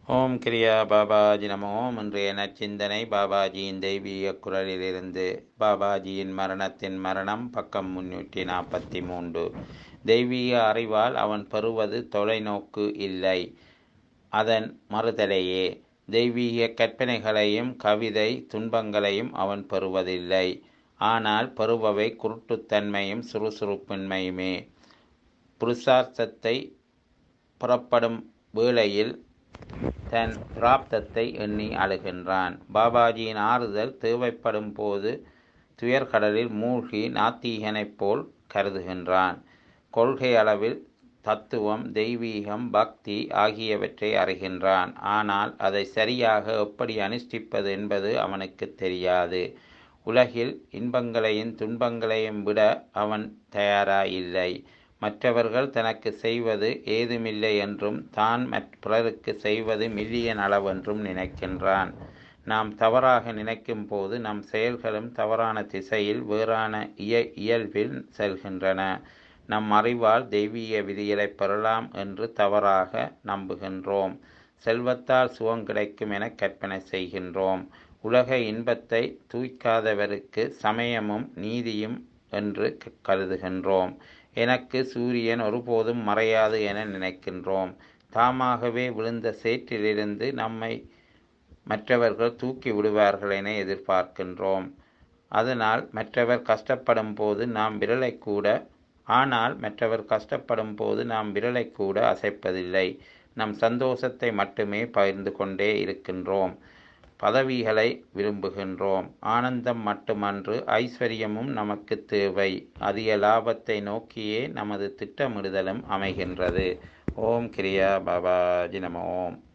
ஓம் கிரியா பாபாஜி நம ஓம் இன்றைய நச்சிந்தனை பாபாஜியின் தெய்வீக குரலிலிருந்து பாபாஜியின் மரணத்தின் மரணம் பக்கம் முன்னூற்றி நாற்பத்தி மூன்று தெய்வீக அறிவால் அவன் பெறுவது தொலைநோக்கு இல்லை அதன் மறுதலையே தெய்வீக கற்பனைகளையும் கவிதை துன்பங்களையும் அவன் பெறுவதில்லை ஆனால் பெறுபவை குருட்டுத்தன்மையும் சுறுசுறுப்பின்மையுமே புருஷார்த்தத்தை புறப்படும் வேளையில் தன் பிராப்தத்தை எண்ணி அழுகின்றான் பாபாஜியின் ஆறுதல் தேவைப்படும் போது துயர்கடலில் மூழ்கி நாத்தீகனைப் போல் கருதுகின்றான் கொள்கை அளவில் தத்துவம் தெய்வீகம் பக்தி ஆகியவற்றை அறிகின்றான் ஆனால் அதை சரியாக எப்படி அனுஷ்டிப்பது என்பது அவனுக்கு தெரியாது உலகில் இன்பங்களையும் துன்பங்களையும் விட அவன் தயாராயில்லை மற்றவர்கள் தனக்கு செய்வது ஏதுமில்லை என்றும் தான் பிறருக்கு செய்வது மில்லியன் அளவென்றும் நினைக்கின்றான் நாம் தவறாக நினைக்கும் போது நம் செயல்களும் தவறான திசையில் வேறான இய இயல்பில் செல்கின்றன நம் அறிவால் தெய்வீக விதிகளை பெறலாம் என்று தவறாக நம்புகின்றோம் செல்வத்தால் சுகம் கிடைக்கும் என கற்பனை செய்கின்றோம் உலக இன்பத்தை தூய்க்காதவருக்கு சமயமும் நீதியும் என்று கருதுகின்றோம் எனக்கு சூரியன் ஒருபோதும் மறையாது என நினைக்கின்றோம் தாமாகவே விழுந்த சேற்றிலிருந்து நம்மை மற்றவர்கள் தூக்கி விடுவார்கள் என எதிர்பார்க்கின்றோம் அதனால் மற்றவர் கஷ்டப்படும் போது நாம் விரலை கூட ஆனால் மற்றவர் கஷ்டப்படும் போது நாம் விரலை கூட அசைப்பதில்லை நம் சந்தோஷத்தை மட்டுமே பகிர்ந்து கொண்டே இருக்கின்றோம் பதவிகளை விரும்புகின்றோம் ஆனந்தம் மட்டுமன்று ஐஸ்வர்யமும் நமக்கு தேவை அதிக லாபத்தை நோக்கியே நமது திட்டமிடுதலும் அமைகின்றது ஓம் கிரியா பாபாஜி நம ஓம்